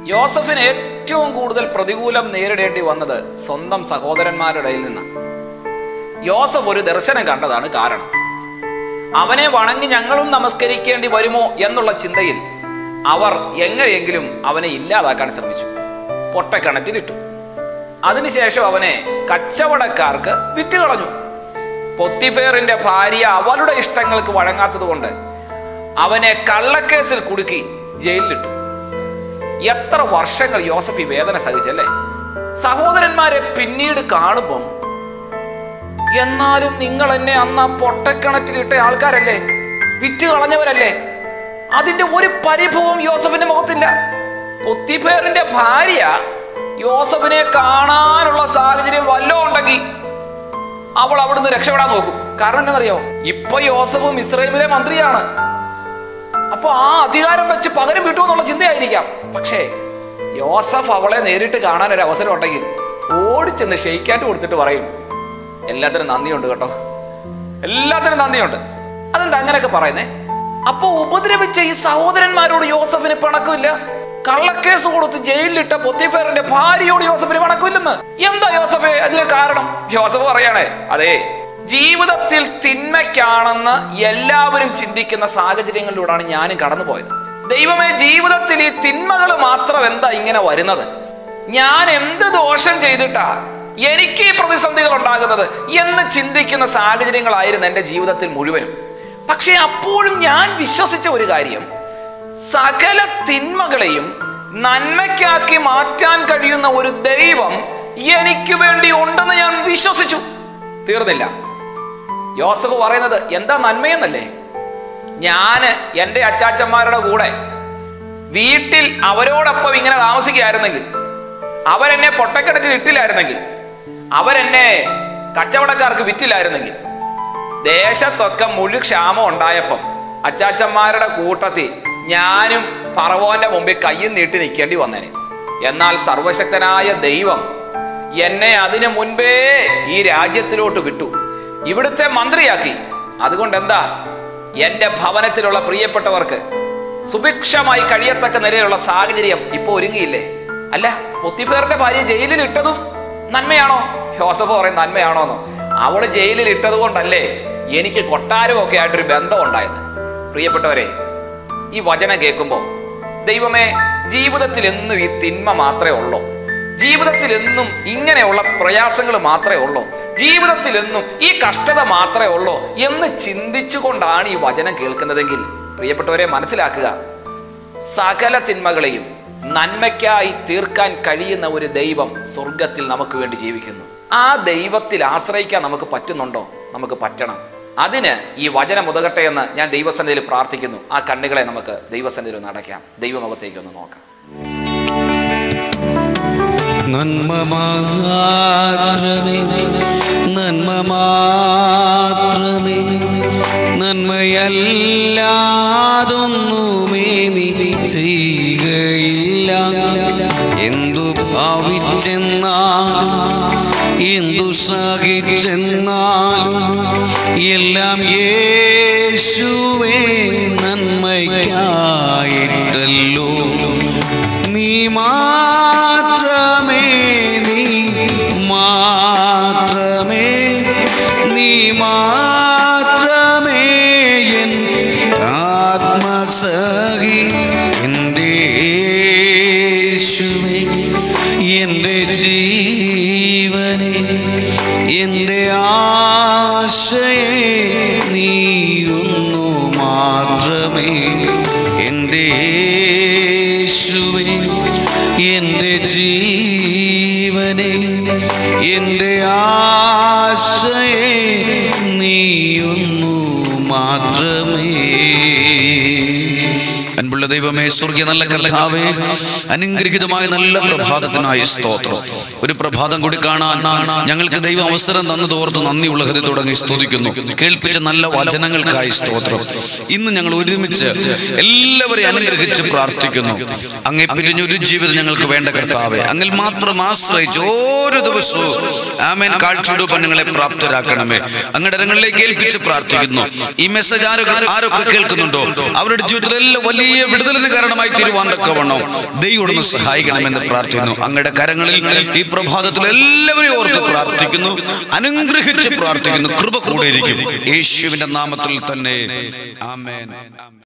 യോസഫിന് ഏറ്റവും കൂടുതൽ പ്രതികൂലം നേരിടേണ്ടി വന്നത് സ്വന്തം സഹോദരന്മാരുടെ ഇടയിൽ നിന്നാണ് യോസഫ് ഒരു ദർശനം കണ്ടതാണ് കാരണം അവനെ വണങ്ങി ഞങ്ങളും നമസ്കരിക്കേണ്ടി വരുമോ എന്നുള്ള ചിന്തയിൽ അവർ എങ്ങനെയെങ്കിലും അവനെ ഇല്ലാതാക്കാൻ ശ്രമിച്ചു പൊട്ടക്കിണറ്റിലിട്ടു അതിനുശേഷം അവനെ കച്ചവടക്കാർക്ക് വിറ്റുകളഞ്ഞു പൊത്തിഫേറിന്റെ ഭാര്യ അവളുടെ ഇഷ്ടങ്ങൾക്ക് വഴങ്ങാത്തത് കൊണ്ട് അവനെ കള്ളക്കേസിൽ കുടുക്കി ജയിലിലിട്ടു എത്ര വർഷങ്ങൾ യോസഫ് ഈ വേദന സഹിച്ചല്ലേ സഹോദരന്മാരെ പിന്നീട് കാണുമ്പം എന്നാലും നിങ്ങൾ എന്നെ അന്ന് ആ പൊട്ടക്കിണറ്റിലിട്ട ആൾക്കാരല്ലേ വിറ്റ് കളഞ്ഞവരല്ലേ അതിന്റെ ഒരു പരിഭവം യോസഫിന്റെ മുഖത്തില്ല പൊത്തിഫേറിന്റെ ഭാര്യ യോസഫിനെ കാണാനുള്ള സാഹചര്യം വല്ലോ ഉണ്ടെങ്കിൽ അവൾ അവിടുന്ന് രക്ഷപ്പെടാൻ നോക്കും കാരണം എന്താണെന്നറിയോ ഇപ്പൊ യോസഫും ഇസ്രയേലിലെ മന്ത്രിയാണ് അപ്പൊ ആ അധികാരം വെച്ച് പകരം കിട്ടുമെന്നുള്ള ചിന്തയായിരിക്കാം പക്ഷേ യോസഫ് അവളെ നേരിട്ട് കാണാൻ ഒരു അവസരം ഉണ്ടെങ്കിൽ ഓടിച്ചെന്ന് ഷെയ്ക്കാറ്റ് കൊടുത്തിട്ട് പറയും എല്ലാത്തിനും നന്ദിയുണ്ട് കേട്ടോ എല്ലാത്തിനും നന്ദിയുണ്ട് അതെന്താ അങ്ങനെയൊക്കെ പറയുന്നേ അപ്പൊ ഉപദ്രവിച്ച ഈ സഹോദരന്മാരോട് യോസഫിന് പിണക്കമില്ല കള്ളക്കേസ് കൊടുത്ത് ജയിലിലിട്ട പൊത്തിഫേറിന്റെ ഭാര്യയോട് യോസഫിന് പിണക്കമില്ലെന്ന് എന്താ യോസഫേ അതിന് കാരണം യോസഫ് പറയണേ അതെ ജീവിതത്തിൽ തിന്മയ്ക്കാണെന്ന് എല്ലാവരും ചിന്തിക്കുന്ന സാഹചര്യങ്ങളിലൂടെയാണ് ഞാനും കടന്നുപോയത് ദൈവമേ ജീവിതത്തിൽ ഈ തിന്മകൾ മാത്രം എന്താ ഇങ്ങനെ വരുന്നത് ഞാൻ എന്ത് ദോഷം ചെയ്തിട്ടാ എനിക്ക് ഈ പ്രതിസന്ധികൾ ഉണ്ടാകുന്നത് എന്ന് ചിന്തിക്കുന്ന സാഹചര്യങ്ങളായിരുന്നു എൻ്റെ ജീവിതത്തിൽ മുഴുവനും പക്ഷേ അപ്പോഴും ഞാൻ വിശ്വസിച്ച ഒരു കാര്യം സകല തിന്മകളെയും നന്മയ്ക്കാക്കി മാറ്റാൻ കഴിയുന്ന ഒരു ദൈവം എനിക്ക് വേണ്ടി ഉണ്ടെന്ന് ഞാൻ വിശ്വസിച്ചു തീർന്നില്ല യോസഫ് പറയുന്നത് എന്താ നന്മയെന്നല്ലേ ഞാന് എൻ്റെ അച്ചാച്ചന്മാരുടെ കൂടെ വീട്ടിൽ അവരോടൊപ്പം ഇങ്ങനെ താമസിക്കുകയായിരുന്നെങ്കിൽ അവരെന്നെ പൊട്ടക്കിടത്തിൽ ഇട്ടില്ലായിരുന്നെങ്കിൽ അവരെന്നെ കച്ചവടക്കാർക്ക് വിറ്റില്ലായിരുന്നെങ്കിൽ ദേശത്തൊക്കെ മുഴു ക്ഷാമം ഉണ്ടായപ്പം അച്ചാച്ചന്മാരുടെ കൂട്ടത്തിൽ ഞാനും പറവോന്റെ മുമ്പിൽ കയ്യും നീട്ടി നിൽക്കേണ്ടി വന്നേനെ എന്നാൽ സർവശക്തനായ ദൈവം എന്നെ അതിനു മുൻപേ ഈ രാജ്യത്തിലോട്ട് വിട്ടു ഇവിടുത്തെ മന്ത്രിയാക്കി അതുകൊണ്ട് എന്താ എൻ്റെ ഭവനത്തിലുള്ള പ്രിയപ്പെട്ടവർക്ക് സുഭിക്ഷമായി കഴിയത്തക്ക നിലയിലുള്ള സാഹചര്യം ഇപ്പോൾ ഒരുങ്ങിയില്ലേ അല്ല പൊത്തിഫേറിന്റെ ഭാര്യ ജയിലിൽ ഇട്ടതും നന്മയാണോ യോസഫ് പറയും നന്മയാണോന്നോ അവള് ജയിലിൽ ഇട്ടത് കൊണ്ടല്ലേ എനിക്ക് കൊട്ടാരവും ഒക്കെ ആയിട്ടൊരു ബന്ധം ഉണ്ടായത് പ്രിയപ്പെട്ടവരെ ഈ വചനം കേൾക്കുമ്പോൾ ദൈവമേ ജീവിതത്തിൽ എന്നും ഈ തിന്മ മാത്രമേ ഉള്ളൂ ജീവിതത്തിൽ എന്നും ഇങ്ങനെയുള്ള പ്രയാസങ്ങൾ മാത്രമേ ഉള്ളൂ ജീവിതത്തിൽ എന്നും ഈ കഷ്ടത മാത്രമേ ഉള്ളൂ എന്ന് ചിന്തിച്ചുകൊണ്ടാണ് ഈ വചനം കേൾക്കുന്നതെങ്കിൽ പ്രിയപ്പെട്ടവരെ മനസ്സിലാക്കുക സകല തിന്മകളെയും നന്മയ്ക്കായി തീർക്കാൻ കഴിയുന്ന ഒരു ദൈവം സ്വർഗത്തിൽ നമുക്ക് വേണ്ടി ജീവിക്കുന്നു ആ ദൈവത്തിൽ ആശ്രയിക്കാൻ നമുക്ക് പറ്റുന്നുണ്ടോ നമുക്ക് പറ്റണം അതിന് ഈ വചനം ഉതകട്ടെ എന്ന് ഞാൻ ദൈവസന്നിധിയിൽ പ്രാർത്ഥിക്കുന്നു ആ കണ്ണുകളെ നമുക്ക് ദൈവസന്നിധിയിൽ ഒന്ന് അടയ്ക്കാം ദൈവമുഖത്തേക്ക് ഒന്ന് നോക്കാം നന്മ മാത്രമേ നന്മ മാത്രമേ നന്മയല്ലാതൊന്നുമേ നീ ചെയ്യുകയില്ല എന്തു ഭാവിച്ചെന്നാൽ എന്തു സഹിച്ചെന്നാലും എല്ലാം യേശുവേ നന്മയ്ക്കായിട്ടല്ലോ നീ മാത്രമേ നീ മാത്രമേ നീ മാത്രമേ എൻ ആത്മസഖി എൻ്റെ യേശുവേ എൻ്റെ ജീവനെ എൻ്റെ ആശയെ നീയൊന്നു മാത്രമേ എൻ്റെ യേശുവേ എൻ്റെ ജീവനെ എൻ്റെ ആശയെ നീയൊന്നു മാത്രമേ അൻപുള്ള ദൈവമേ സ്വർഗീയ നല്ല കർത്താവേ അനുഗ്രഹിതമായ നല്ല പ്രഭാതത്തിനായി സ്തോത്രം ഒരു പ്രഭാതം കൂടി കാണാൻ ഞങ്ങൾക്ക് ദൈവം അവസരം തന്നത് ഓർത്ത് നന്ദിയുള്ള ഹൃദയത്തോടെ അങ്ങ് സ്തുതിക്കുന്നു കേൾപ്പിച്ച നല്ല വചനങ്ങൾക്കായി സ്തോത്രം ഇന്ന് ഞങ്ങൾ ഒരുമിച്ച് എല്ലാവരെയും അനുഗ്രഹിച്ച് പ്രാർത്ഥിക്കുന്നു അങ്ങേ പിരിഞ്ഞൊരു ജീവിതം ഞങ്ങൾക്ക് വേണ്ട കർത്താവേ അങ്ങിൽ മാത്രം ആശ്രയിച്ച് ഓരോ ദിവസവും ആമേൻ കാഴ്ചയുടെ ഞങ്ങളെ പ്രാപ്തരാക്കണമേ അങ്ങയുടെ ഇടങ്ങളിലേക്ക് ഏൽപ്പിച്ച് പ്രാർത്ഥിക്കുന്നു ഈ മെസ്സേജ് ആരൊക്കെ ആരൊക്കെ കേൾക്കുന്നുണ്ടോ അവരുടെ ജീവിതത്തിൽ എല്ലാം വലിയ വിടുതലിന് കാരണമായി തീരുവാൻ തക്കവണ്ണം ദൈവം സഹായിക്കണമെന്ന് പ്രാർത്ഥിക്കുന്നു അങ്ങയുടെ കരങ്ങളിൽ ഈ പ്രഭാതത്തിൽ എല്ലാവരെയും ഓർത്ത് പ്രാർത്ഥിക്കുന്നു അനുഗ്രഹിച്ച് പ്രാർത്ഥിക്കുന്നു കൃപ കൂടെ ഇരിക്കും യേശുവിന്റെ നാമത്തിൽ തന്നെ ആമേൻ